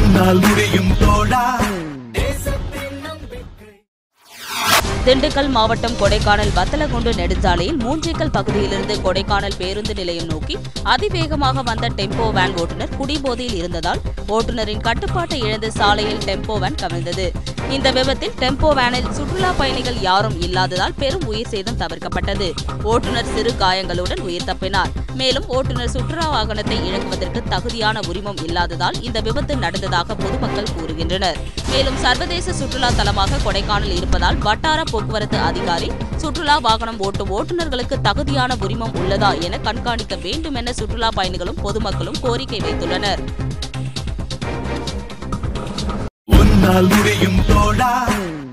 உன்னால் முடியும் தோழா திண்டுக்கல் மாவட்டம் கொடைக்கானல் வத்தலகுண்டு நெடுஞ்சாலையில் மூஞ்சிக்கல் பகுதியிலிருந்து கொடைக்கானல் பேருந்து நிலையம் நோக்கி அதிவேகமாக வந்த டெம்போ வேன் ஓட்டுநர் குடிபோதையில் இருந்ததால் ஓட்டுநரின் கட்டுப்பாட்டை இழந்து சாலையில் டெம்போ வேன் கவிழ்ந்தது இந்த விபத்தில் டெம்போ வேனில் சுற்றுலா பயணிகள் யாரும் இல்லாததால் பெரும் உயிர் சேதம் தவிர்க்கப்பட்டது ஓட்டுநர் சிறு காயங்களுடன் உயிர் தப்பினார் மேலும் ஓட்டுநர் சுற்றுலா வாகனத்தை இயக்குவதற்கு தகுதியான உரிமம் இல்லாததால் இந்த விபத்து நடந்ததாக பொதுமக்கள் கூறுகின்றனர் மேலும் சர்வதேச சுற்றுலா தலமாக கொடைக்கானல் இருப்பதால் வட்டார போக்குவரத்து அதிகாரி சுற்றுலா வாகனம் ஓட்டும் ஓட்டுநர்களுக்கு தகுதியான உரிமம் உள்ளதா என கண்காணிக்க வேண்டும் என சுற்றுலா பயணிகளும் பொதுமக்களும் கோரிக்கை வைத்துள்ளனர் உன்னால் முடியும் தோழா